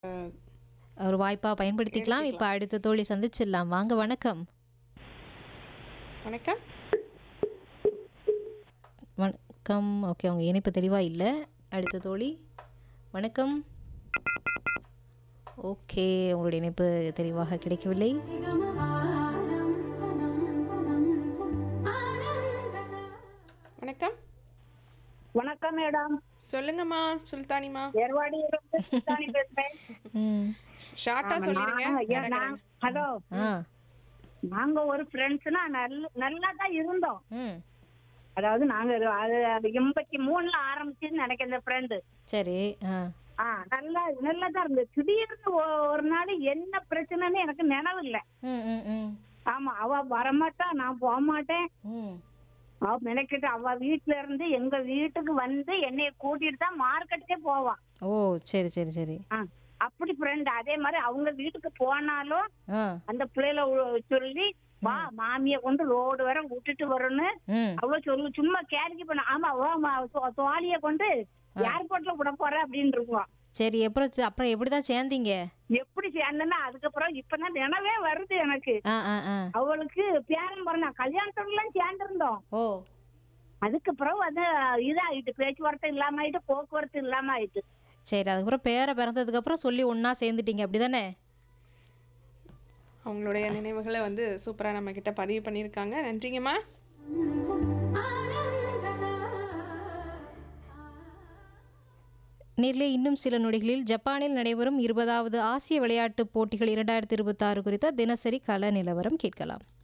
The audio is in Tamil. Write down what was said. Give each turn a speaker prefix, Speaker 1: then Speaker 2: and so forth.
Speaker 1: ஒரு வாய்ப்பா பயன்படுத்திக்கலாம் இப்போ அடுத்த தோழி சந்திச்சிடலாம் வாங்க வணக்கம்
Speaker 2: வணக்கம்
Speaker 1: வணக்கம் ஓகே உங்க இணைப்பு தெளிவா இல்லை அடுத்த தோழி வணக்கம் ஓகே உங்களுடைய இணைப்பு தெளிவாக கிடைக்கவில்லை
Speaker 2: வணக்கம்
Speaker 3: வணக்கம் மேடம்
Speaker 2: சொல்லுங்கம்மா சுல்தானிமா
Speaker 3: ஏர்வாடியிலிருந்து சுல்தானி பேசுறேன்
Speaker 1: ம்
Speaker 2: ஷார்ட்டா சொல்லிடுங்க
Speaker 3: நான் ஐயா, நான்- ஹலோ
Speaker 1: ஆ
Speaker 3: நாங்க ஒரு ஃப்ரெண்ட்ஸ்னா நல்ல நல்லா தான் இருந்தோம்
Speaker 1: ம்
Speaker 3: அதாவது நாங்க ஒரு- அது எண்பத்தி மூணுல ஆரம்பிச்சுன்னு நினைக்கிறேன் இந்த ஃப்ரெண்டு
Speaker 1: சரி ஆ
Speaker 3: ஆ நல்லா நல்லா தான் இருந்தது திடீர்னு ஒ- ஒரு நாள் என்ன பிரச்சனைன்னு எனக்கு நினைவு இல்ல
Speaker 1: ம் ம் ம்
Speaker 3: ஆமா அவ வரமாட்டா நான் போக மாட்டேன்
Speaker 1: ம்
Speaker 3: அவ மெனக்கிட்டு அவ வீட்டுல இருந்து எங்க வீட்டுக்கு வந்து என்னைய கூட்டிட்டு தான் மார்க்கெட்டுக்கே போவா
Speaker 1: ஓ சரி சரி சரி
Speaker 3: ஆ, அப்படி ஃப்ரெண்ட் அதே மாதிரி அவங்க வீட்டுக்கு போனாலும்
Speaker 1: ஆ
Speaker 3: அந்த பிள்ளைல உ- சொல்லி வா மாமிய கொண்டு ரோடு வரை விட்டுட்டு வரணும்
Speaker 1: ம்
Speaker 3: அவ்வளவு சொல்லு சும்மா கேரிக்கு பண்ண ஆமா வா தோழிய கொண்டு ஏர்போர்ட்ல விட போற அப்படின்னு இருக்குவோம்
Speaker 1: சரி அப்புறம் அப்புறம் எப்படி தான் சேர்ந்தீங்க
Speaker 3: எப்படி சேர்ந்தேன்னா அதுக்கப்புறம் இப்பதான் நினைவே வருது எனக்கு
Speaker 1: ஆ ஆ ஆ
Speaker 3: அவளுக்கு பேரன் பிறந்தா கல்யாணத்துல எல்லாம் சேர்ந்திருந்தோம்
Speaker 1: ஓ
Speaker 3: அதுக்கப்புறம் அது இதாயிட்டு பேச்சுவார்த்தை இல்லாம ஆயிட்டு போக்குவரத்து இல்லாம ஆயிட்டு
Speaker 1: சரி அதுக்கப்புறம் பேரை பிறந்ததுக்கப்புறம் சொல்லி ஒன்றா சேர்ந்துட்டீங்க அப்படிதானே
Speaker 2: அவங்களுடைய நினைவுகளை வந்து சூப்பரா நம்ம கிட்ட பதிவு பண்ணியிருக்காங்க நன்றிங்கம்மா
Speaker 1: நேரிலே இன்னும் சில நொடிகளில் ஜப்பானில் நடைபெறும் இருபதாவது ஆசிய விளையாட்டுப் போட்டிகள் இரண்டாயிரத்தி இருபத்தாறு குறித்த தினசரி கள நிலவரம் கேட்கலாம்